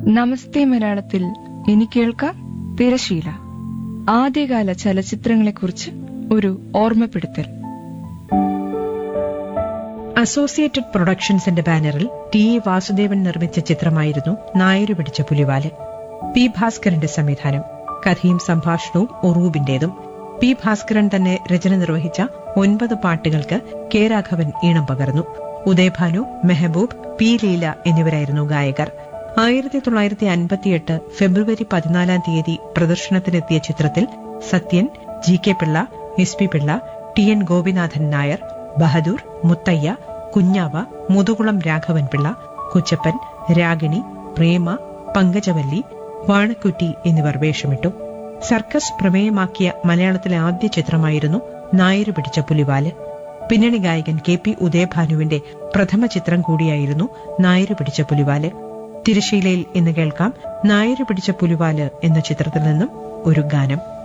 നമസ്തേ മലയാളത്തിൽ ഇനി കേൾക്കാം തിരശീല ആദ്യകാല ചലച്ചിത്രങ്ങളെക്കുറിച്ച് ഒരു ഓർമ്മപ്പെടുത്തൽ അസോസിയേറ്റഡ് പ്രൊഡക്ഷൻസിന്റെ ബാനറിൽ ടി എ വാസുദേവൻ നിർമ്മിച്ച ചിത്രമായിരുന്നു നായരു പിടിച്ച പുലിവാല് പി ഭാസ്കരന്റെ സംവിധാനം കഥയും സംഭാഷണവും ഉറൂബിന്റേതും പി ഭാസ്കരൻ തന്നെ രചന നിർവഹിച്ച ഒൻപത് പാട്ടുകൾക്ക് കെ രാഘവൻ ഈണം പകർന്നു ഉദയഭാനു മെഹബൂബ് പി ലീല എന്നിവരായിരുന്നു ഗായകർ ആയിരത്തി തൊള്ളായിരത്തി അൻപത്തിയെട്ട് ഫെബ്രുവരി പതിനാലാം തീയതി പ്രദർശനത്തിനെത്തിയ ചിത്രത്തിൽ Sathyan G K Pillai S P Pillai T N Gopinathan Nair Bahadur Muthayya Kunjava Muthukulam Raghavan Pillai Kuchappan Ragini Prema Pankajavalli Vanakkutty എന്നിവർ വേഷമിട്ടു സർക്കസ് പ്രമേയമാക്കിയ മലയാളത്തിലെ ആദ്യ ചിത്രമായിരുന്നു നായരു പിടിച്ച പുലിവാല് പിന്നണി ഗായകൻ കെ പി ഉദയഭാനുവിന്റെ പ്രഥമ ചിത്രം കൂടിയായിരുന്നു നായരു പിടിച്ച പുലിവാല് തിരശീലയിൽ ഇന്ന് കേൾക്കാം നായരു പിടിച്ച പുലിവാല് എന്ന ചിത്രത്തിൽ നിന്നും ഒരു ഗാനം